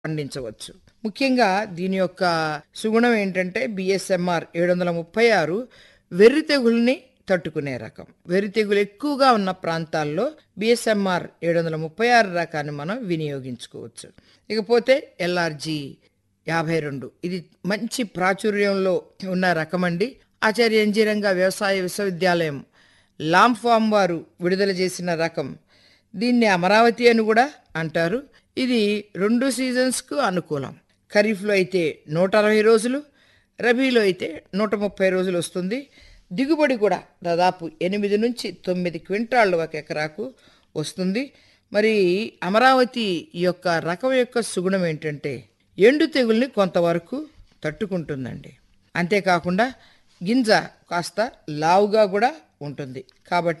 పండించవచ్చు ముఖ్యంగా దీని యొక్క సుగుణం ఏంటంటే బిఎస్ఎంఆర్ ఏడు వందల ముప్పై ఆరు వెర్రి తెగుల్ని తట్టుకునే రకం వెర్రి తెగులు ఎక్కువగా ఉన్న ప్రాంతాల్లో బిఎస్ఎంఆర్ ఏడు వందల ముప్పై ఆరు రకాన్ని మనం వినియోగించుకోవచ్చు ఇకపోతే ఎల్ఆర్జీ యాభై రెండు ఇది మంచి ప్రాచుర్యంలో ఉన్న రకం అండి ఆచార్య ఎంజీరంగ వ్యవసాయ విశ్వవిద్యాలయం లాంఫామ్ వారు విడుదల చేసిన రకం దీన్ని అమరావతి అని కూడా అంటారు ఇది రెండు సీజన్స్కు అనుకూలం ఖరీఫ్లో అయితే నూట అరవై రోజులు రబీలో అయితే నూట ముప్పై రోజులు వస్తుంది దిగుబడి కూడా దాదాపు ఎనిమిది నుంచి తొమ్మిది క్వింటాళ్ళు ఒక ఎకరాకు వస్తుంది మరి అమరావతి యొక్క రకం యొక్క సుగుణం ఏంటంటే ఎండు తెగుల్ని కొంతవరకు తట్టుకుంటుందండి అంతేకాకుండా గింజ కాస్త లావుగా కూడా ఉంటుంది కాబట్టి